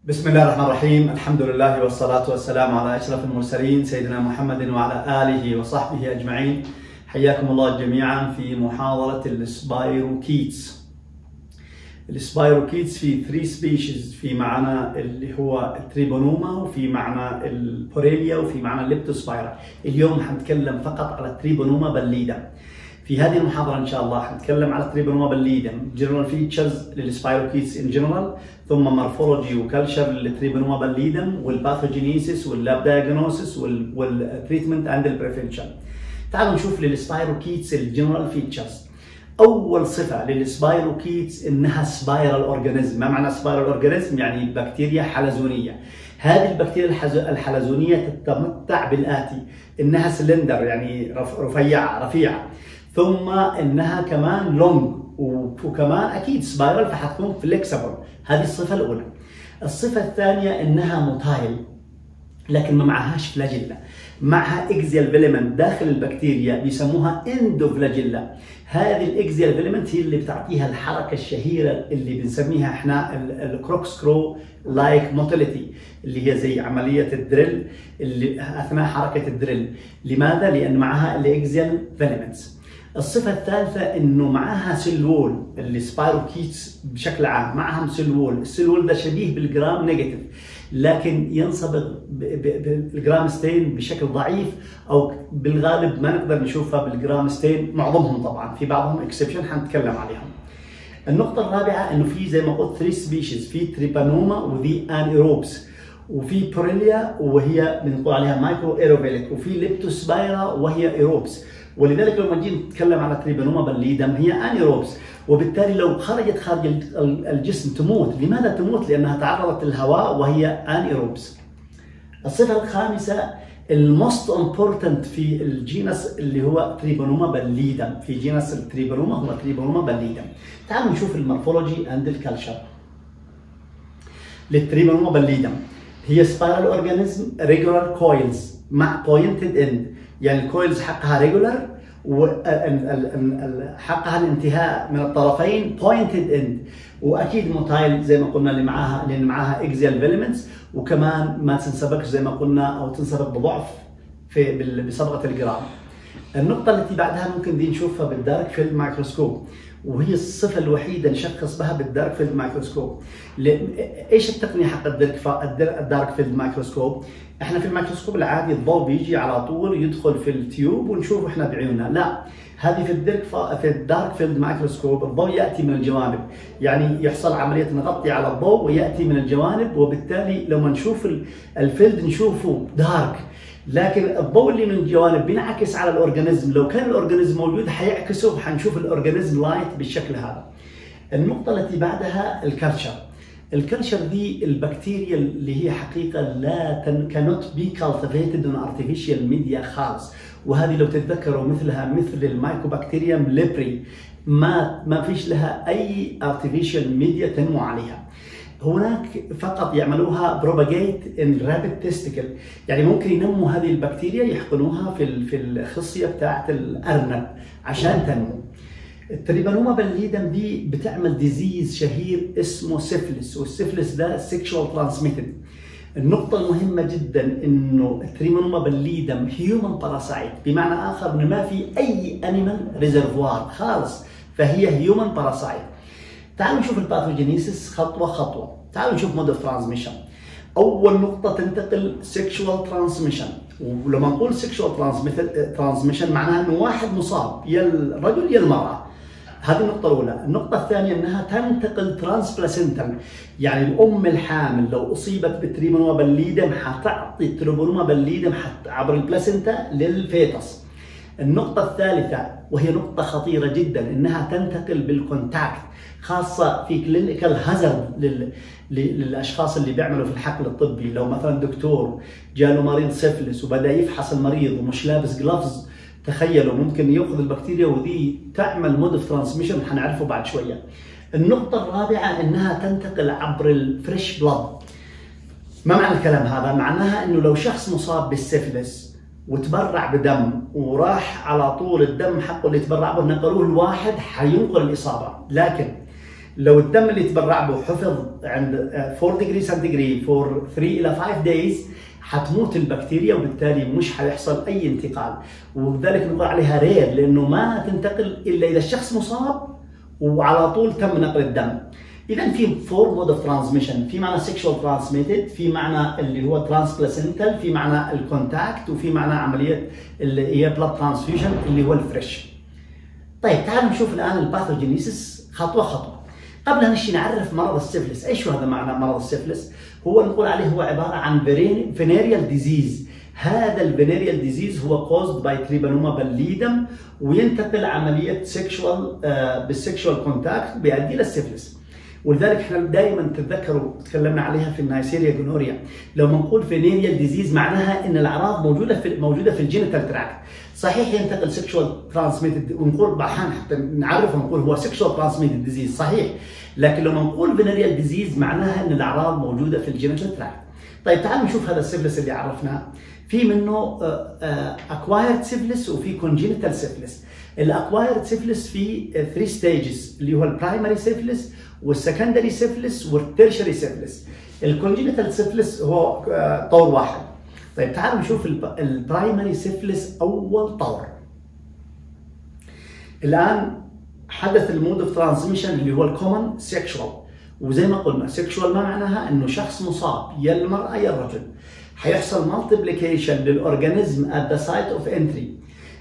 بسم الله الرحمن الرحيم الحمد لله والصلاة والسلام على أشرف المرسلين سيدنا محمد وعلى آله وصحبه أجمعين حياكم الله جميعا في محاضرة السبايروكيتس السبايروكيتس في 3 سبيشيز في معنى اللي هو التريبونوما وفي معنى البوريليا وفي معنى الليبتوسبايرا اليوم حنتكلم فقط على التريبونوما بالليدا في هذه المحاضرة إن شاء الله حنتكلم على التريبونوما بالليدا جنرال فيتشرز للسبايروكيتس إن جنرال ثم مورفولوجي وكلشر للتريبونوما بالليدم والباثوجينيسيس واللاب دايجنوسيس والتريتمنت اند البريفنشن تعالوا نشوف للسبايروكيتس الجنرال فيتشرز اول صفه للسبايروكيتس انها سبايرال اورجانيزم ما معنى سبايرال اورجانيزم يعني بكتيريا حلزونيه هذه البكتيريا الحلزونيه تتمتع بالاتي انها سلندر يعني رفيعه رفيعه ثم انها كمان لونج وكمان اكيد سبايرال فحتكون فليكسبل هذه الصفه الاولى الصفه الثانيه انها موتايل لكن ما معهاش فلاجيلا معها اكزيال فيلمنت داخل البكتيريا بيسموها اندوفلاجيلا هذه الاكزيال فيلمنت هي اللي بتعطيها الحركه الشهيره اللي بنسميها احنا الكروكسكرو لايك موتيليتي اللي هي زي عمليه الدريل اللي اثناء حركه الدريل لماذا لان معها الاكزيال فيلمنتس الصفة الثالثة انه معاها سيل وول اللي سبايروكيتس بشكل عام معهم سيل وول، السيل وول ده شبيه بالجرام نيجاتيف لكن ينصبغ بالجرام ستين بشكل ضعيف او بالغالب ما نقدر نشوفها بالجرام ستين معظمهم طبعا في بعضهم اكسبشن حنتكلم عليهم. النقطة الرابعة انه في زي ما قلت 3 سبيشيز في تريبانوما وذي انيروبس وفي بوريليا وهي بنقول عليها مايكرو ايروفيليك وفي ليبتوسبايرا وهي ايروبس ولذلك لما نجي نتكلم على تريبانوما بالليدم هي انيروبس وبالتالي لو خرجت خارج الجسم تموت لماذا تموت لانها تعرضت للهواء وهي انيروبس الصفه الخامسه الموست امبورتنت في الجينس اللي هو تريبانوما بالليدم في جينس التريبانوما هو تريبانوما بالليدم تعالوا نشوف المورفولوجي اند الكالتشر للتريبانوما بالليدم هي سبايرال اورجانيزم ريجولار كويلز مع بوينتد اند يعني الكويلز حقها ريجولار وحقها الانتهاء من الطرفين بوينتد اند واكيد موتايل زي ما قلنا اللي معاها لان معاها اكزيال فيلمنتس وكمان ما تنسبكش زي ما قلنا او تنسبك بضعف في بصبغه الجرام. النقطة التي بعدها ممكن دي نشوفها بالدارك فيلد مايكروسكوب وهي الصفة الوحيدة نشخص بها بالدارك فيلد مايكروسكوب. ايش التقنية حق الدارك فيلد مايكروسكوب؟ احنا في الميكروسكوب العادي الضوء بيجي على طول يدخل في التيوب ونشوفه احنا بعيوننا، لا هذه في الدارك في الدارك فيلد مايكروسكوب الضوء ياتي من الجوانب، يعني يحصل عمليه نغطي على الضوء وياتي من الجوانب وبالتالي لما نشوف الفيلد نشوفه دارك لكن الضوء اللي من الجوانب بينعكس على الاورجانيزم، لو كان الاورجانيزم موجود حيعكسه حنشوف الاورجانيزم لايت بالشكل هذا. النقطه التي بعدها الكالتشر. الكلشر دي البكتيريا اللي هي حقيقة لا تن كانوت بي كالتيفيتد اون ارتفيشال ميديا خالص وهذه لو تتذكروا مثلها مثل المايكوبكتيريوم ليبري ما ما فيش لها اي ارتفيشال ميديا تنمو عليها هناك فقط يعملوها بروباجيت ان رابid تيستيكل يعني ممكن ينموا هذه البكتيريا يحقنوها في في الخصيه بتاعت الارنب عشان تنمو التريبانوما بالليدم دي بتعمل ديزيز شهير اسمه سيفلس والسيفلس ده سيكشوال ترانسميتد النقطة المهمة جدا انه التريبانوما بالليدم هيومن باراسايت بمعنى اخر انه ما في اي انيمال ريزرفوار خالص فهي هيومن باراسايت تعالوا نشوف الباثوجينيسيس خطوة خطوة تعالوا نشوف مود اوف ترانسميشن اول نقطة تنتقل سيكشوال ترانسميشن ولما نقول سيكشوال ترانسميشن معناها انه واحد مصاب يا الرجل يا المرأة هذه النقطة الأولى، النقطة الثانية أنها تنتقل ترانس بلاسنتال، يعني الأم الحامل لو أصيبت بالتريبونوما بالليدم حتعطي التريبونوما بالليدم عبر البلاسنتا للفيتس. النقطة الثالثة وهي نقطة خطيرة جدا أنها تنتقل بالكونتاكت خاصة في كلينيكال هازارد للأشخاص اللي بيعملوا في الحقل الطبي، لو مثلا دكتور جاله مريض سفلس وبدأ يفحص المريض ومش لابس جلافز تخيلوا ممكن ياخذ البكتيريا ودي تعمل مود اوف ترانسميشن حنعرفه بعد شويه. النقطة الرابعة انها تنتقل عبر الفريش بلاد. ما معنى الكلام هذا؟ معناها انه لو شخص مصاب بالسفلس وتبرع بدم وراح على طول الدم حقه اللي تبرع به نقلوه لواحد حينقل الاصابة، لكن لو الدم اللي تبرع به حفظ عند 4 ديجري سنتيجري فور 3 الى 5 دايز حتموت البكتيريا وبالتالي مش حيحصل اي انتقال وبذلك نقول عليها رير لانه ما تنتقل الا اذا الشخص مصاب وعلى طول تم نقل الدم اذا في فور مود اوف ترانسميشن في معنى سيكشوال ترانسميتد في معنى اللي هو ترانسبلاسنتال في معنى الكونتاكت وفي معنى عمليه اللي هي بلاد ترانسفيوجن اللي هو الفريش طيب تعالوا نشوف الان الباثوجينيسيس خطوه خطوه قبل ان نعرف مرض السفلس ايش هذا معنى مرض السفلس هو نقول عليه هو عباره عن فينيريال ديزيز هذا الفينيريال ديزيز هو كوزد باي تريبانوما بالليدم وينتقل عمليه سيكشوال بالسيكشوال كونتاكت بيؤدي للسفلس ولذلك احنا دائما تتذكروا تكلمنا عليها في النايسيريا جونوريا لو بنقول فينيريال ديزيز معناها ان الاعراض موجوده في موجوده في الجينيتال تراكت صحيح ينتقل سيكشوال ترانسميتد ونقول بحان حتى نعرفه ونقول هو سيكشوال ترانسميتد ديزيز صحيح لكن لما نقول فينيريال ديزيز معناها ان الاعراض موجوده في الجينيتال تراكت طيب تعالوا نشوف هذا السيفلس اللي عرفناه في منه اكوايرد سيفلس وفي كونجينيتال سيفلس الاكوايرد سيفلس في 3 ستيجز اللي هو البرايمري سيفلس والسكندري سيفلس والتيرشري سيفلس الكونجينيتال سيفلس هو طور واحد طيب تعالوا نشوف البرايمري سيفلس اول طور الان حدث المود اوف ترانسميشن اللي هو الكومن سيكشوال وزي ما قلنا سيكشوال ما معناها انه شخص مصاب يا المراه يا الرجل حيحصل مالتيبليكيشن للاورجانيزم ات ذا سايت اوف انتري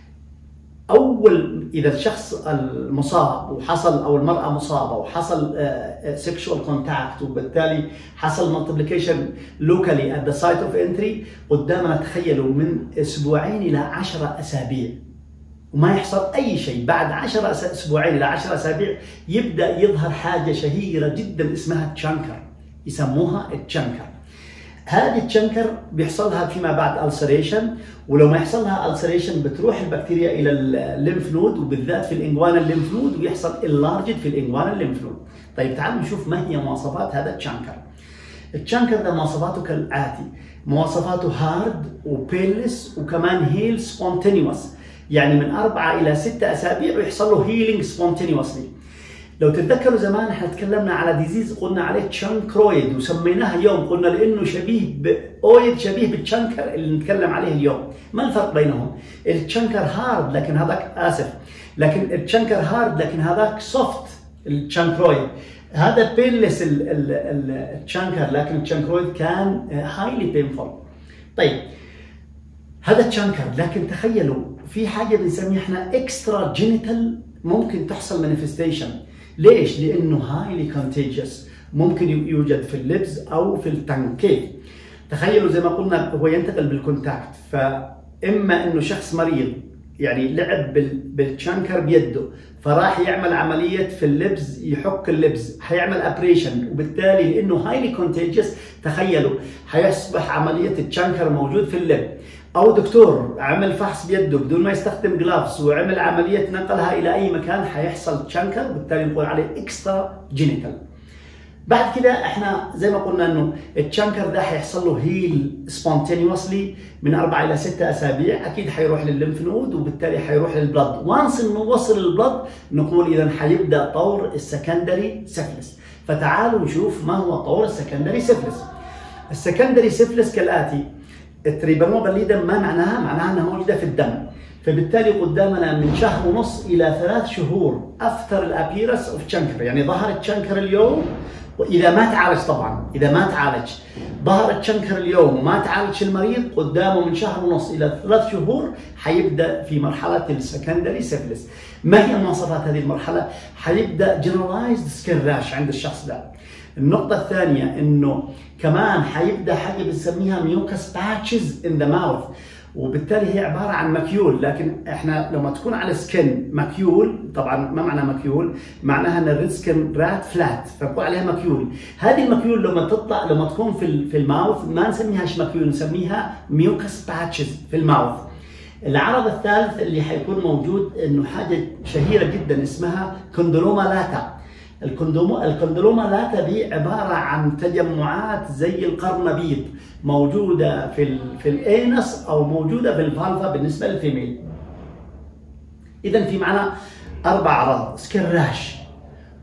اول اذا الشخص المصاب وحصل او المراه مصابه وحصل سيكشوال كونتاكت وبالتالي حصل مالتيبليكيشن لوكالي ات ذا سايت اوف انتري قدامنا تخيلوا من اسبوعين الى 10 اسابيع وما يحصل اي شيء بعد 10 اسبوعين الى 10 اسابيع يبدا يظهر حاجه شهيره جدا اسمها تشانكر يسموها التشانكر هذه التشنكر بيحصل لها فيما بعد السريشن ولو ما يحصل لها السريشن بتروح البكتيريا الى الليمف نود وبالذات في الانجوانا الليمف نود ويحصل اللارجد في الانجوانا الليمف نود. طيب تعالوا نشوف ما هي مواصفات هذا التشانكر. التشانكر ده مواصفاته كالاتي مواصفاته هارد وبيلس وكمان هيل سبونتينيوس يعني من أربعة إلى ستة أسابيع ويحصل له هيلينج سبونتينيوسلي لو تتذكروا زمان احنا تكلمنا على ديزيز قلنا عليه تشانكرويد وسميناها اليوم قلنا لانه شبيه باويد شبيه بالتشانكر اللي نتكلم عليه اليوم ما الفرق بينهم التشانكر هارد لكن هذاك اسف لكن التشانكر هارد لكن هذاك سوفت التشانكرويد هذا بينلس التشانكر لكن التشانكرويد كان هايلي بينفول طيب هذا تشانكر لكن تخيلوا في حاجه بنسميها احنا اكسترا جينيتال ممكن تحصل مانيفستيشن ليش؟ لانه هايلي كونتيجيوس ممكن يوجد في اللبز او في التنك كيف؟ تخيلوا زي ما قلنا هو ينتقل بالكونتاكت فاما انه شخص مريض يعني لعب بالتشانكر بيده فراح يعمل عمليه في اللبز يحك اللبز حيعمل ابريشن وبالتالي لانه هايلي كونتيجيوس تخيلوا حيصبح عمليه التشانكر موجود في اللب او دكتور عمل فحص بيده بدون ما يستخدم جلافز وعمل عمليه نقلها الى اي مكان حيحصل تشانكر وبالتالي نقول عليه اكسترا جينيتال بعد كده احنا زي ما قلنا انه التشانكر ده حيحصل له هيل سبونتينيوسلي من اربع الى ستة اسابيع اكيد حيروح للليمف نود وبالتالي حيروح للبلد وانس انه وصل للبلد نقول اذا حيبدا طور السكندري سيفلس فتعالوا نشوف ما هو طور السكندري سيفلس السكندري سيفلس كالاتي التريبانوما باليدم ما معناها؟ معناها انها موجوده في الدم فبالتالي قدامنا من شهر ونص الى ثلاث شهور افتر الابيرس اوف تشانكر يعني ظهر التشانكر اليوم واذا ما تعالج طبعا اذا ما تعالج ظهر التشنكر اليوم وما تعالج المريض قدامه من شهر ونص الى ثلاث شهور حيبدا في مرحله السكندري سيفلس ما هي مواصفات هذه المرحله؟ حيبدا جنرالايزد سكين راش عند الشخص ده النقطة الثانية انه كمان حيبدا حاجة بنسميها ميوكس باتشز ان ذا ماوث وبالتالي هي عبارة عن مكيول لكن احنا لما تكون على سكن مكيول طبعا ما معنى مكيول؟ معناها ان الريد سكن رات فلات فبقول عليها مكيول هذه المكيول لما تطلع لما تكون في في الماوث ما نسميهاش مكيول نسميها ميوكس باتشز في الماوث العرض الثالث اللي حيكون موجود انه حاجة شهيرة جدا اسمها كوندروما لاتا الكندومو الكندلوما لاتا دي عباره عن تجمعات زي القرنبيط موجوده في ال في الانس او موجوده في الفالفا بالنسبه للفيميل. اذا في معنا اربع اعراض سكراش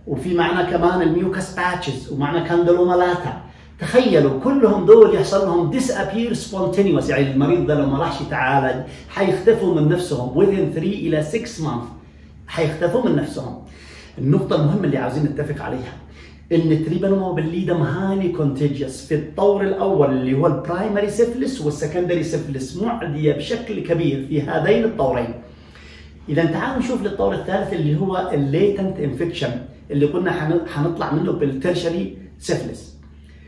وفي معنا كمان الميوكس باتشز ومعنا كاندلومالاتا تخيلوا كلهم دول يحصل لهم disappear spontaneous يعني المريض ده لو ما راحش يتعالج حيختفوا من نفسهم within 3 الى 6 months حيختفوا من نفسهم النقطة المهمة اللي عاوزين نتفق عليها ان التريبانوما بالليدم هايلي كونتيجيوس في الطور الاول اللي هو البرايمري سيفلس والسكندري سيفلس معديه بشكل كبير في هذين الطورين. اذا تعالوا نشوف للطور الثالث اللي هو الليتنت انفكشن اللي قلنا حنطلع منه بالترشري سيفلس.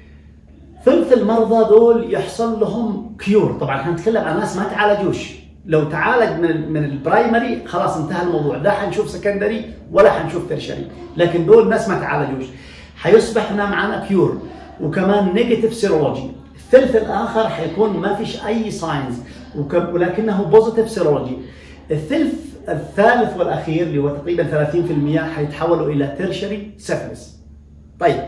ثلث المرضى دول يحصل لهم كيور، طبعا حنتكلم عن ناس ما تعالجوش، لو تعالج من من البرايمري خلاص انتهى الموضوع، لا حنشوف سكندري ولا حنشوف ترشري، لكن دول ناس ما تعالجوش. حيصبح هنا معنا كيور وكمان نيجاتيف سيرولوجي الثلث الاخر حيكون ما فيش اي ساينز ولكنه بوزيتيف سيرولوجي الثلث الثالث والاخير اللي هو تقريبا 30% حيتحولوا الى تيرشري سيفلس طيب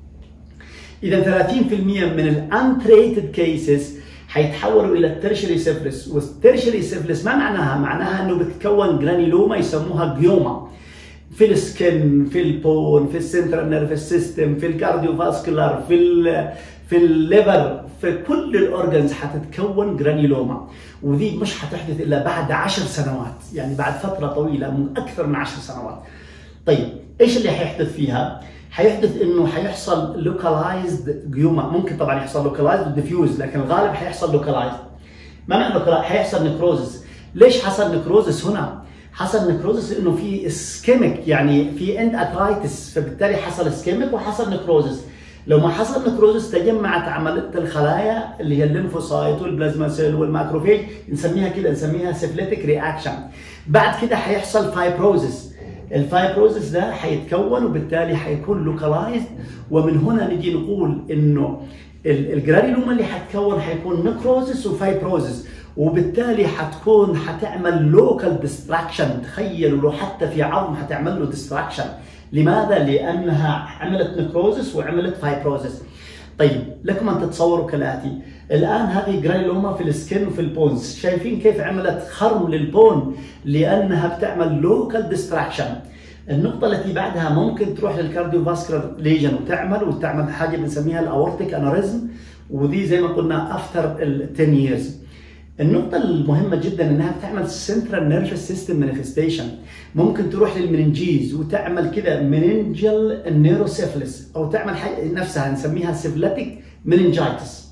اذا 30% من الانتريتد كيسز حيتحولوا الى الترشري سيفلس والترشري سيفلس ما معناها؟ معناها انه بتكون جرانيلوما يسموها جيوما في السكن في البون في السنترال نيرفس سيستم في الكارديو فاسكولار في ال في الليفر في كل الاورجنز حتتكون جرانيلوما وذي مش حتحدث الا بعد عشر سنوات يعني بعد فتره طويله من اكثر من عشر سنوات طيب ايش اللي حيحدث فيها حيحدث انه حيحصل لوكالايزد جيوما ممكن طبعا يحصل لوكالايزد وديفيوز لكن الغالب حيحصل لوكالايزد ما معنى لوكالايزد حيحصل نكروزس ليش حصل نكروزس هنا حصل نكروزس انه في اسكيميك يعني في اند اترايتس فبالتالي حصل اسكيميك وحصل نكروزس لو ما حصل نكروزس تجمعت عملت الخلايا اللي هي الليمفوسايت والبلازما سيل والماكروفيج نسميها كده نسميها سيفليتيك رياكشن بعد كده حيحصل فايبروزس الفايبروزس ده حيتكون وبالتالي حيكون لوكالايزد ومن هنا نجي نقول انه الجرانيلوما اللي حتكون حيكون نكروزس وفايبروزس وبالتالي حتكون حتعمل لوكال ديستراكشن تخيلوا لو حتى في عظم حتعمل له ديستراكشن لماذا؟ لانها عملت نكروزس وعملت فايبروزس طيب لكم ان تتصوروا كالاتي الان هذه جرانيلوما في السكن وفي البونز شايفين كيف عملت خرم للبون لانها بتعمل لوكال ديستراكشن النقطة التي بعدها ممكن تروح للكارديو فاسكولار ليجن وتعمل وتعمل حاجة بنسميها الاورتيك انوريزم ودي زي ما قلنا افتر ال 10 years النقطة المهمة جدا انها بتعمل سنترال نيرفس سيستم مانيفستيشن ممكن تروح للمننجيز وتعمل كده مننجل نيروسيفلس او تعمل حاجة نفسها نسميها سيفلاتيك مننجايتس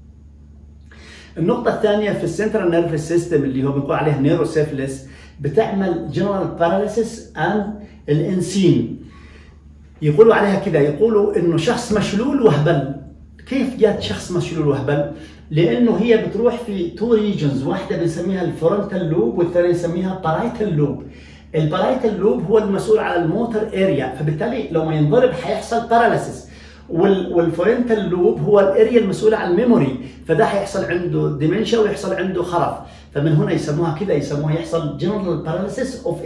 النقطة الثانية في السنترال نيرفس سيستم اللي هو بنقول عليه نيروسيفلس بتعمل جنرال باراليسيس اند الانسين يقولوا عليها كده يقولوا انه شخص مشلول وهبل كيف جات شخص مشلول وهبل؟ لانه هي بتروح في تو ريجنز واحده بنسميها الفرونتال لوب والثانيه نسميها بارايتال لوب البارايتال لوب هو المسؤول على الموتر اريا فبالتالي لو ما ينضرب حيحصل باراليسيس والفرونتال لوب هو الاريا المسؤوله عن الميموري فده حيحصل عنده ديمنشيا ويحصل عنده خرف فمن هنا يسموها كده يسموها يحصل جنرال باراليسيس اوف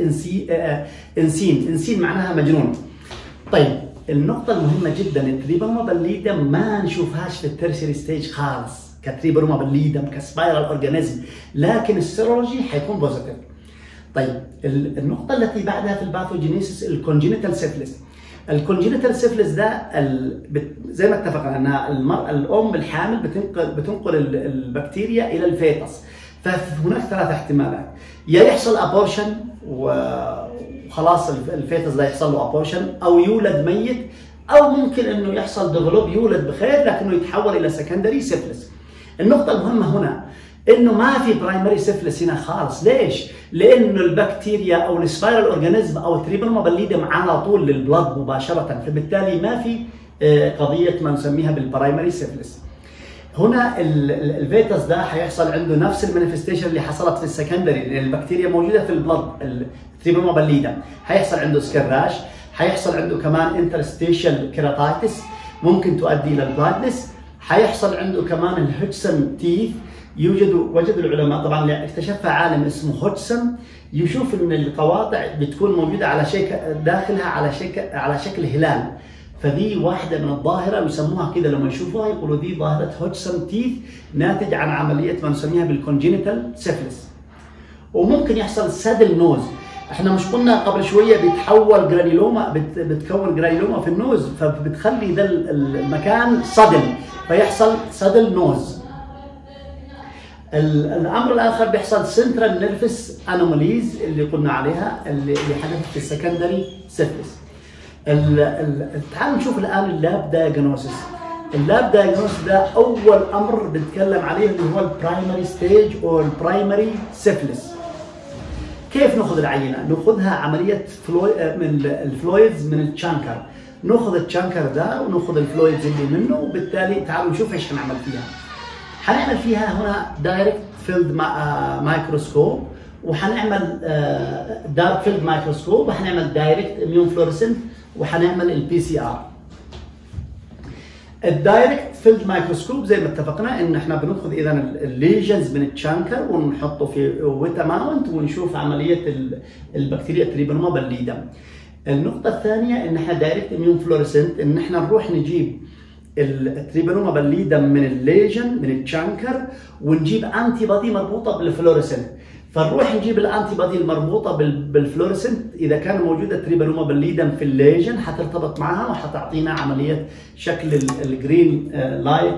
انسين انسين معناها مجنون طيب النقطة المهمة جدا التريبانوما بالليدم ما نشوفهاش في الترشري ستيج خالص كتريبانوما بالليدم كسبايرال اورجانيزم لكن السيرولوجي حيكون بوزيتيف. طيب النقطة التي بعدها في الباثوجينيسيس الكونجينيتال سيفلس. الكونجينيتال سيفلس ده زي ما اتفقنا انها المرأة الام الحامل بتنقل بتنقل البكتيريا الى الفيتس. فهناك ثلاث احتمالات يا يحصل ابورشن وخلاص الفيتس ده يحصل له ابورشن او يولد ميت او ممكن انه يحصل ديفلوب يولد بخير لكنه يتحول الى سكندري سيفلس النقطة المهمة هنا انه ما في برايمري سيفلس هنا خالص ليش؟ لانه البكتيريا او السبايرال اورجانيزم او التريبل مبليدم على طول للبلد مباشرة فبالتالي ما في قضية ما نسميها بالبرايمري سيفلس هنا الفيتس ده حيحصل عنده نفس المانيفستيشن اللي حصلت في السكندري لان البكتيريا موجوده في البلد التريبوما بليدا حيحصل عنده سكراش حيحصل عنده كمان انترستيشال كيراتايتس ممكن تؤدي الى البلايندنس حيحصل عنده كمان الهوتسون تيث يوجد وجد العلماء طبعا اللي اكتشفها عالم اسمه هوتسون يشوف ان القواطع بتكون موجوده على شكل داخلها على شكل على شكل هلال فدي واحده من الظاهره ويسموها كده لما يشوفوها يقولوا دي ظاهره هوتسون تيث ناتج عن عمليه ما نسميها بالكونجينيتال سيفلس وممكن يحصل سادل نوز احنا مش قلنا قبل شويه بيتحول جرانيلوما بت بتكون جرانيلوما في النوز فبتخلي ده المكان صدل فيحصل صدل نوز الامر الاخر بيحصل سنترال نيرفس انوماليز اللي قلنا عليها اللي حدثت في السكندري سيفلس تعالوا نشوف الان اللاب دايجنوسيس اللاب دايجنوسيس ده اول امر بنتكلم عليه اللي هو البرايمري ستيج او البرايمري سيفلس كيف ناخذ العينه؟ ناخذها عمليه فلوي من الفلويدز من التشانكر ناخذ التشانكر ده وناخذ الفلويدز اللي منه وبالتالي تعالوا نشوف ايش حنعمل فيها. حنعمل فيها هنا دايركت فيلد مايكروسكوب وحنعمل دارك فيلد مايكروسكوب وحنعمل دايركت اميون فلورسنت وحنعمل البي سي ار. الدايركت فيلد مايكروسكوب زي ما اتفقنا ان احنا بناخذ اذا الليجنز من التشانكر ونحطه في ويت اماونت ونشوف عمليه البكتيريا تريبانوما بالليدم. النقطه الثانيه ان احنا دايركت اميون فلورسنت ان احنا نروح نجيب التريبانوما بالليدم من الليجن من التشانكر ونجيب انتي بادي مربوطه بالفلورسنت. فنروح نجيب الانتي بادي المربوطه بالفلورسنت اذا كان موجوده تريبانوما بالليدم في الليجن حترتبط معها وحتعطينا عمليه شكل الجرين لايت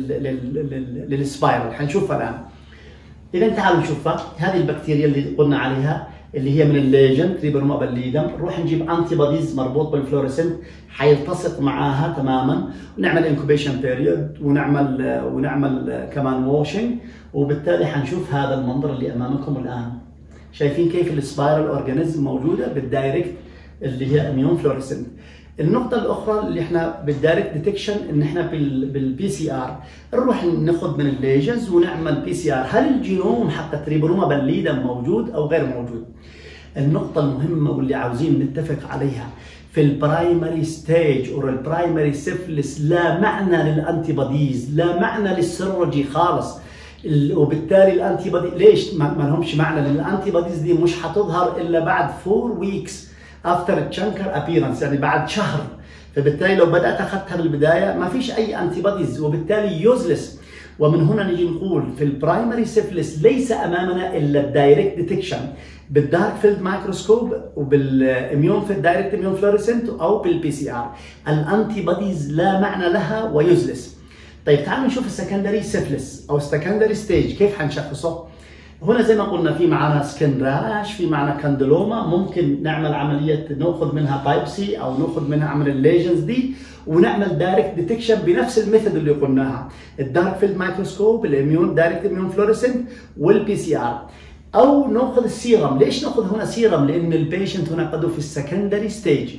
للسبايرال حنشوفها الان اذا تعالوا نشوفها هذه البكتيريا اللي قلنا عليها اللي هي من الليجن تريبانوما بالليدم نروح نجيب انتي بوديز مربوط بالفلورسنت حيلتصق معاها تماما ونعمل انكوبيشن بيريود ونعمل ونعمل كمان واشنج وبالتالي حنشوف هذا المنظر اللي امامكم الان شايفين كيف السبايرال اورجانيزم موجوده بالدايركت اللي هي اميون فلورسنت النقطة الأخرى اللي احنا بالدايركت ديتكشن ان احنا بالبي سي ار نروح ناخذ من الليجنز ونعمل بي سي ار هل الجينوم حق تريبروما بالليدم موجود او غير موجود؟ النقطة المهمة واللي عاوزين نتفق عليها في البرايمري ستيج او البرايمري سيفلس لا معنى للانتي بوديز لا معنى للسيرولوجي خالص وبالتالي الانتي بودي ليش ما لهمش معنى لان الانتي بوديز دي مش حتظهر الا بعد 4 ويكس افتر تشانكر ابيرنس يعني بعد شهر فبالتالي لو بدات اخذتها بالبدايه ما فيش اي انتي بوديز وبالتالي يوزلس ومن هنا نجي نقول في البرايمري سيفلس ليس امامنا الا الدايركت ديتكشن بالدارك فيلد مايكروسكوب وبالاميون في الدايركت اميون فلوريسنت او بالبي سي ار الانتي بوديز لا معنى لها ويوزلس طيب تعالوا نشوف السكندري سيفلس او السكندري ستيج كيف حنشخصه هنا زي ما قلنا في معنا سكن راش في معنا كاندلوما ممكن نعمل عمليه ناخذ منها بايبسي او ناخذ منها عمل الليجنز دي ونعمل دايركت ديتكشن بنفس الميثود اللي قلناها الدارك فيلد مايكروسكوب الاميون دايركت اميون فلوريسنت والبي سي ار او ناخذ السيرم ليش ناخذ هنا سيرم لان البيشنت هنا قد في السكندري ستيج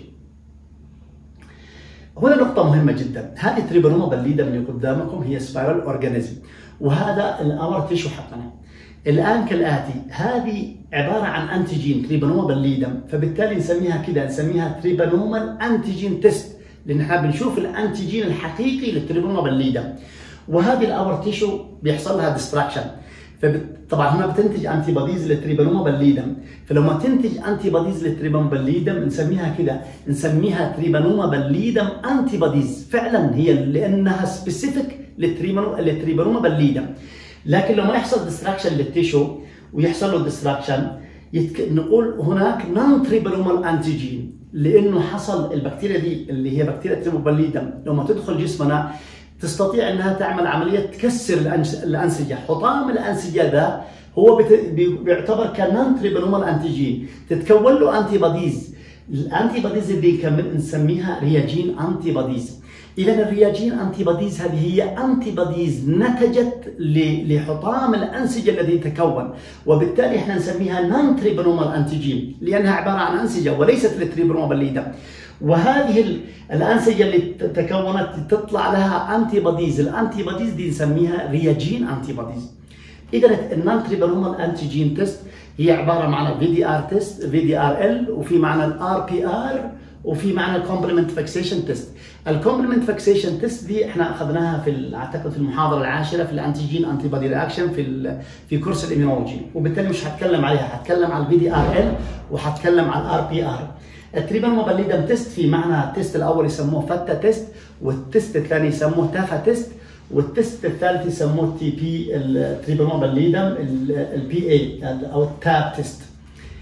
هنا نقطة مهمة جدا، هذه تريبانوما بالليدا اللي قدامكم هي سبايرال اورجانيزم وهذا الامر تيشو حقنا. الان كالاتي هذه عباره عن انتيجين تريبانوما بالليدم فبالتالي نسميها كده نسميها تريبانوما انتيجين تيست لان احنا بنشوف الانتيجين الحقيقي للتريبانوما بالليدم وهذه الاور تيشو بيحصل لها ديستراكشن فطبعا هنا بتنتج انتي بوديز للتريبانوما بالليدم فلما تنتج انتي بوديز للتريبانوما بالليدم نسميها كده نسميها تريبانوما بالليدم انتي بوديز فعلا هي لانها سبيسيفيك للتريبانوما بالليدم لكن لما يحصل ديستراكشن للتيشو ويحصل له ديستراكشن يتك... نقول هناك نون تريبانومال انتيجين لانه حصل البكتيريا دي اللي هي بكتيريا تريبوباليدم لما تدخل جسمنا تستطيع انها تعمل عمليه تكسر الانسجه، حطام الانسجه ده هو بت... بيعتبر كنون تريبانومال انتيجين، تتكون له انتي بوديز، الانتي بوديز اللي كمان نسميها رياجين انتي بوديز. اذا الرياجين انتي بوديز هذه هي انتي بوديز نتجت لحطام الانسجه الذي تكون وبالتالي احنا نسميها نون تريبانومال انتيجين لانها عباره عن انسجه وليست للتريبانوما بالليدم وهذه الانسجه اللي تكونت تطلع لها انتي بوديز الانتي بوديز دي نسميها رياجين انتي بوديز اذا النون تريبانومال انتيجين تيست هي عباره عن في دي ار تيست في دي ار ال وفي معنى الار بي ار وفي معنى الكومبلمنت فاكسيشن تيست الكومبلمنت فاكسيشن تيست دي احنا اخذناها في اعتقد في المحاضره العاشره في الانتيجين انتي بودي رياكشن في في كورس الاميونولوجي وبالتالي مش هتكلم عليها هتكلم على الفي دي ار ال وهتكلم على الار بي ار التريبانوما بالليدم تيست في معنى التيست الاول يسموه فتا تيست والتيست الثاني يسموه تافا تيست والتيست الثالث يسموه تي بي التريبانوما بالليدم البي اي او التاب تيست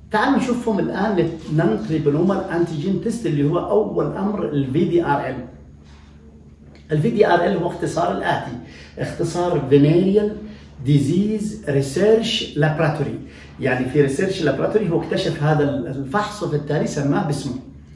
تعالوا نشوفهم الان النون تريبانومال انتيجين تيست اللي هو اول امر الفي دي ار ال الفي دي ار ال هو اختصار الاتي اختصار فينيريال ديزيز ريسيرش لابراتوري يعني في ريسيرش لابراتوري هو اكتشف هذا الفحص وبالتالي سماه باسمه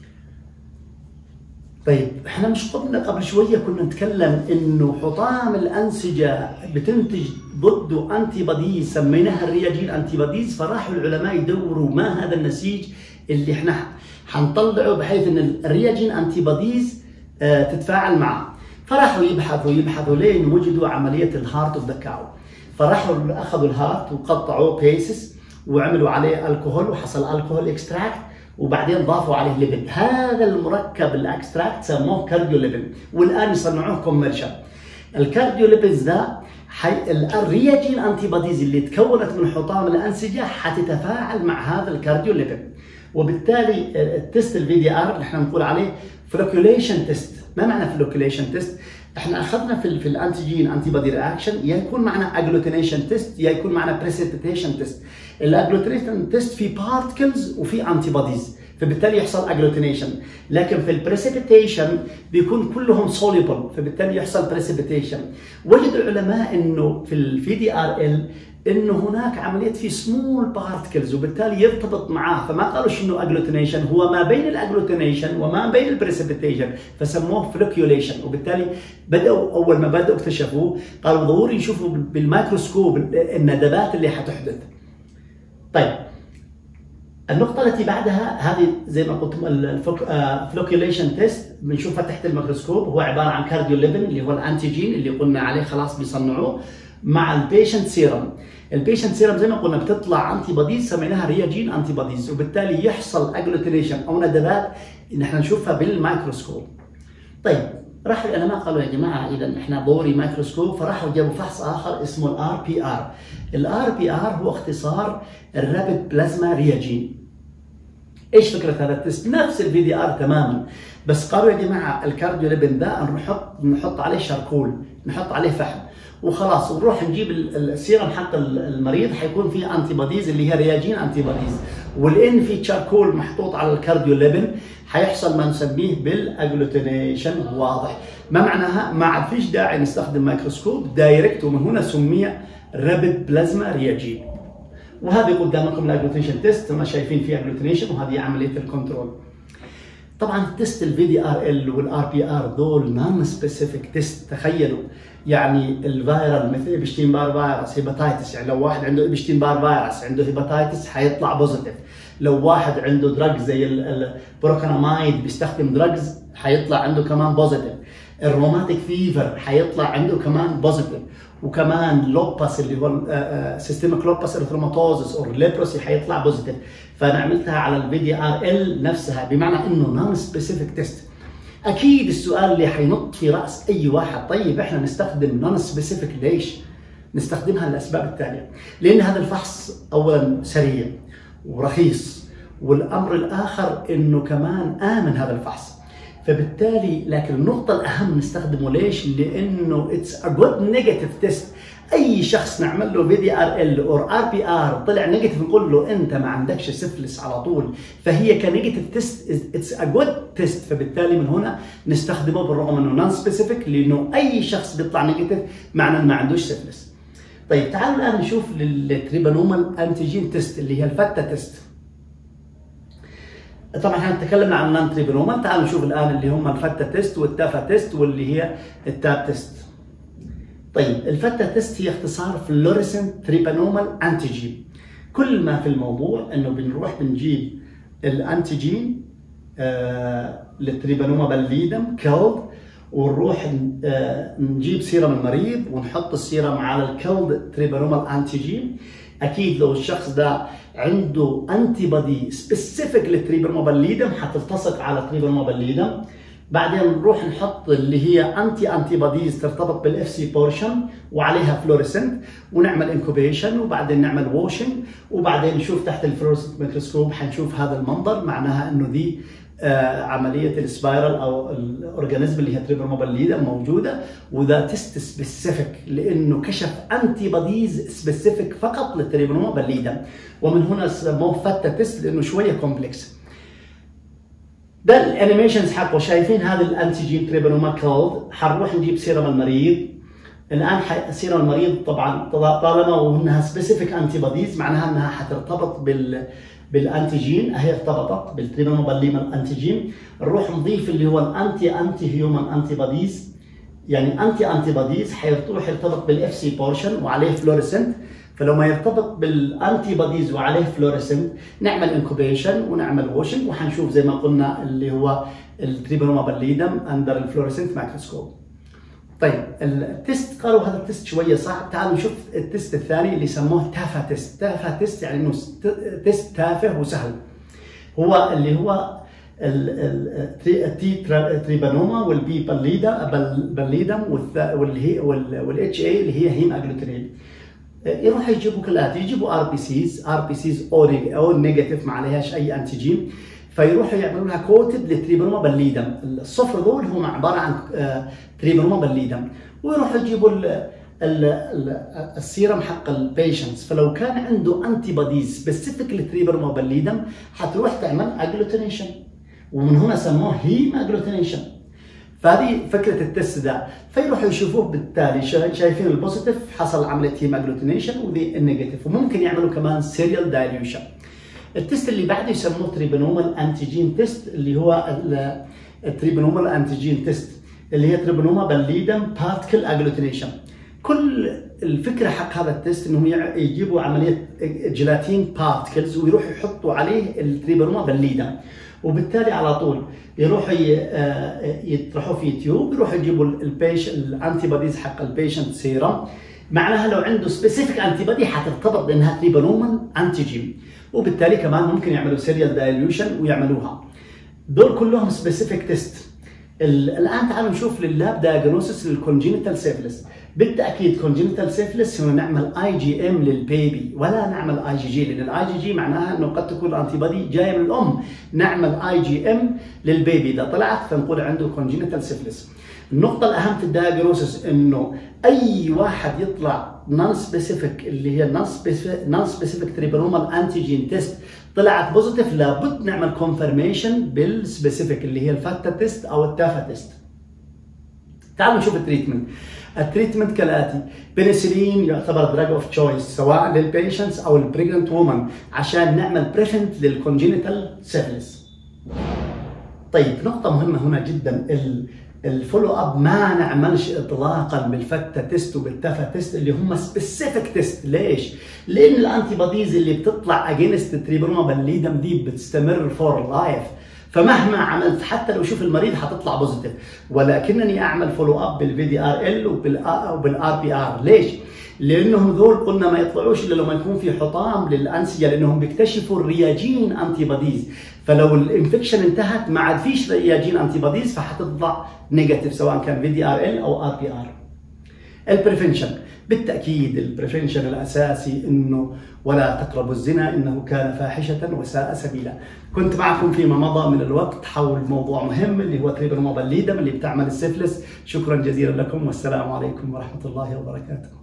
طيب احنا مش قلنا قبل شويه كنا نتكلم انه حطام الانسجه بتنتج ضده انتي بوديز سميناها الرياجين انتي بوديز فراحوا العلماء يدوروا ما هذا النسيج اللي احنا حنطلعه بحيث ان الرياجين انتي بوديز اه تتفاعل معه فراحوا يبحثوا يبحثوا لين وجدوا عمليه الهارت اوف ذا كاو فراحوا اخذوا الهارت وقطعوه بيسز وعملوا عليه الكحول وحصل الكحول اكستراكت وبعدين ضافوا عليه لبن هذا المركب الاكستراكت سموه كارديو لبن والان يصنعوه كوميرشال الكارديو ليبنز ده حي... الرياجين انتي بوديز اللي تكونت من حطام الانسجه حتتفاعل مع هذا الكارديو ليبن وبالتالي التست الفي دي ار اللي احنا نقول عليه فلوكيوليشن تيست ما معنى فلوكيوليشن تيست؟ احنا اخذنا في ال في الانتيجين انتي بودي رياكشن يا يكون معنا اجلوتينيشن تيست يا يكون معنا بريسيبيتيشن تيست الاجلوتينيشن تيست في بارتكلز وفي انتي بوديز فبالتالي يحصل اجلوتينيشن لكن في البريسيبيتيشن بيكون كلهم سوليبل فبالتالي يحصل بريسيبيتيشن وجد العلماء انه في الفي دي ار ال انه هناك عمليه في سمول بارتكلز وبالتالي يرتبط معاه فما قالوا انه اجلوتينيشن هو ما بين الاجلوتينيشن وما بين البريسيبيتيشن فسموه فلوكيوليشن وبالتالي بداوا اول ما بداوا اكتشفوه قالوا ضروري يشوفوا بالميكروسكوب الندبات اللي حتحدث. طيب النقطة التي بعدها هذه زي ما قلت الفلوكيوليشن تيست بنشوفها تحت الميكروسكوب هو عبارة عن كارديو ليبن اللي هو الانتيجين اللي قلنا عليه خلاص بيصنعوه مع البيشنت سيرم البيشنت سيرم زي ما قلنا بتطلع انتي بوديز سميناها رياجين انتي بوديز وبالتالي يحصل اجلوتينيشن او ندبات نحن نشوفها بالميكروسكوب طيب راح العلماء قالوا يا جماعه اذا احنا ضوري ميكروسكوب فراحوا جابوا فحص اخر اسمه الار بي ار الار بي ار هو اختصار الرابid بلازما رياجين ايش فكره هذا التست؟ نفس الفي دي ار تماما بس قالوا يا جماعه الكارديو ليبن ده نحط نحط عليه شاركول نحط عليه فحم وخلاص ونروح نجيب السيرم حق المريض حيكون فيه انتي بوديز اللي هي رياجين انتي بوديز والان في تشاركول محطوط على الكارديو ليبن حيحصل ما نسميه بالاجلوتينيشن واضح ما معناها ما عاد فيش داعي نستخدم ميكروسكوب دايركت ومن هنا سمي رابد بلازما رياجين وهذه قدامكم الاجلوتينيشن تيست ما شايفين فيها اجلوتينيشن وهذه عمليه الكنترول طبعا التست الفي دي ار ال والار بي ار دول نون سبيسيفيك تيست تخيلوا يعني الفيرال مثل ابشتين بار فيروس هيباتايتس يعني لو واحد عنده ابشتين بار فيروس عنده هيباتايتس حيطلع بوزيتيف لو واحد عنده دراج زي البروكانامايد بيستخدم دراجز حيطلع عنده كمان بوزيتيف الروماتيك فيفر حيطلع عنده كمان بوزيتيف وكمان لوباس اللي هو سيستميك لوباس ارثروماتوزس او ليبروسي حيطلع بوزيتيف فانا عملتها على الفي دي ار ال نفسها بمعنى انه نون سبيسيفيك تيست اكيد السؤال اللي حينط في راس اي واحد طيب احنا نستخدم نون سبيسيفيك ليش؟ نستخدمها للاسباب التاليه لان هذا الفحص اولا سريع ورخيص والامر الاخر انه كمان امن هذا الفحص فبالتالي لكن النقطة الأهم نستخدمه ليش؟ لأنه اتس ا جود نيجاتيف تيست أي شخص نعمل له في دي ار ال أو ار بي ار طلع نيجاتيف نقول له أنت ما عندكش سفلس على طول فهي كنيجاتيف تيست اتس ا جود تيست فبالتالي من هنا نستخدمه بالرغم أنه نون سبيسيفيك لأنه أي شخص بيطلع نيجاتيف معناه أنه ما عندوش سفلس. طيب تعالوا الآن نشوف للتريبانومال أنتيجين تيست اللي هي الفتا تيست. طبعا احنا تكلمنا عن النون تريبانومال تعالوا نشوف الان اللي هم الفتا تيست والتافا تيست واللي هي التاب تيست طيب الفتا تيست هي اختصار فلوريسنت تريبانومال انتيجين كل ما في الموضوع انه بنروح بنجيب الانتيجين آه للتريبانوما بالليدم كيلد ونروح آه نجيب سيرم المريض ونحط السيرم على الكيلد تريبانومال انتيجين اكيد لو الشخص ده عنده انتي بودي سبيسيفيك للتريبرما بالليدم حتلتصق على تريبرما بالليدم بعدين نروح نحط اللي هي انتي انتي بوديز ترتبط بالاف سي بورشن وعليها فلوريسنت ونعمل انكوبيشن وبعدين نعمل ووشنج وبعدين نشوف تحت الفلوريسنت ميكروسكوب حنشوف هذا المنظر معناها انه دي آه، عمليه السبايرال او الاورجانيزم اللي هي تريبرموبليدا موجوده وذا تيست سبيسيفيك لانه كشف انتي بوديز سبيسيفيك فقط للتريبرموبليدا ومن هنا سموه فتا تيست لانه شويه كومبلكس ده الانيميشنز حقه شايفين هذا الانتيجين تريبنوما كولد حنروح نجيب سيرم المريض الان سيرم المريض طبعا طالما وانها سبيسيفيك انتي بوديز معناها انها حترتبط بال بالانتيجين هي ارتبطت بالتريبنوباليما انتيجين نروح نضيف اللي هو الانتي انتي هيومن انتي بوديز يعني انتي انتي بوديز حيروح يرتبط بالاف سي بورشن وعليه فلوريسنت فلو ما يرتبط بالانتي بوديز وعليه فلوريسنت نعمل انكوبيشن ونعمل ووشنج وحنشوف زي ما قلنا اللي هو التريبنوما بالليدم اندر الفلوريسنت مايكروسكوب طيب التست قالوا هذا التست شويه صعب تعالوا نشوف التست الثاني اللي سموه تافا تست تافا تست يعني انه تست تافه وسهل هو اللي هو التي تريبانوما والبي باليدا باليدم واللي هي والاتش اي اللي هي هيم اجلوتينين يروح يجيبوا كالاتي يجيبوا ار بي سيز ار بي سيز او نيجاتيف ما عليهاش اي انتيجين فيروحوا يعملوا لها كوتد لتريبروما بالليدم الصفر دول هم عباره عن تريبروما بالليدم ويروحوا يجيبوا السيرم حق البيشنتس فلو كان عنده انتي بوديز سبيسيفيك لتريبروما بالليدم حتروح تعمل اجلوتينيشن ومن هنا سموه هيم اجلوتينيشن فهذه فكره التست ده فيروحوا يشوفوه بالتالي شايفين البوزيتيف حصل عمليه هيم اجلوتينيشن ودي النيجاتيف وممكن يعملوا كمان سيريال دايليوشن التست اللي بعده يسموه تريبنومال انتيجين تيست اللي هو التريبنومال انتيجين تيست اللي هي تريبنوما بالليدم بارتكل اجلوتينيشن كل الفكره حق هذا التيست انهم يجيبوا عمليه جيلاتين بارتكلز ويروحوا يحطوا عليه التريبنوما بالليدم وبالتالي على طول يروحوا يطرحوا في تيوب يروحوا يجيبوا البيش الانتي بوديز حق البيشنت سيرم معناها لو عنده سبيسيفيك انتي بودي حترتبط بانها تريبنومال انتيجين وبالتالي كمان ممكن يعملوا سيريال دايليوشن ويعملوها دول كلهم سبيسيفيك تيست الان تعالوا نشوف لللاب دايجنوسيس للكونجينيتال سيفلس بالتاكيد كونجينيتال سيفلس هو نعمل اي جي ام للبيبي ولا نعمل اي جي جي لان الاي جي جي معناها انه قد تكون الانتي بودي جايه من الام نعمل اي جي ام للبيبي اذا طلعت فنقول عنده كونجينيتال سيفلس النقطة الأهم في الدايجنوسيس إنه أي واحد يطلع نون سبيسيفيك اللي هي نون سبيسيفيك تريبنومال أنتيجين تيست طلعت بوزيتيف لابد نعمل كونفرميشن بالسبيسيفيك اللي هي الفاتا تيست أو التافا تيست. تعالوا نشوف التريتمنت. التريتمنت كالاتي بنسلين يعتبر دراج اوف تشويس سواء للبيشنتس او البريجننت وومن عشان نعمل بريفنت للكونجينيتال سيفلس. طيب نقطة مهمة هنا جدا الفولو اب ما نعملش اطلاقا بالفتا تيست وبالتفا تيست اللي هم سبيسيفيك تيست ليش؟ لان الانتي بوديز اللي بتطلع اجينست تريبروما بالليدم دي بتستمر فور لايف فمهما عملت حتى لو شوف المريض حتطلع بوزيتيف ولكنني اعمل فولو اب بالفي دي ار ال وبالار بي ار ليش؟ لانهم ذول قلنا ما يطلعوش الا لما يكون في حطام للانسجه لانهم بيكتشفوا الرياجين انتي بوديز فلو الانفكشن انتهت ما عاد فيش رياجين انتي بوديز فحتطلع نيجاتيف سواء كان في دي ار ال او ار بي ار البريفنشن بالتاكيد البريفنشن الاساسي انه ولا تقربوا الزنا انه كان فاحشه وساء سبيلا كنت معكم فيما مضى من الوقت حول موضوع مهم اللي هو تريبرموبا الليدم اللي بتعمل السفلس شكرا جزيلا لكم والسلام عليكم ورحمه الله وبركاته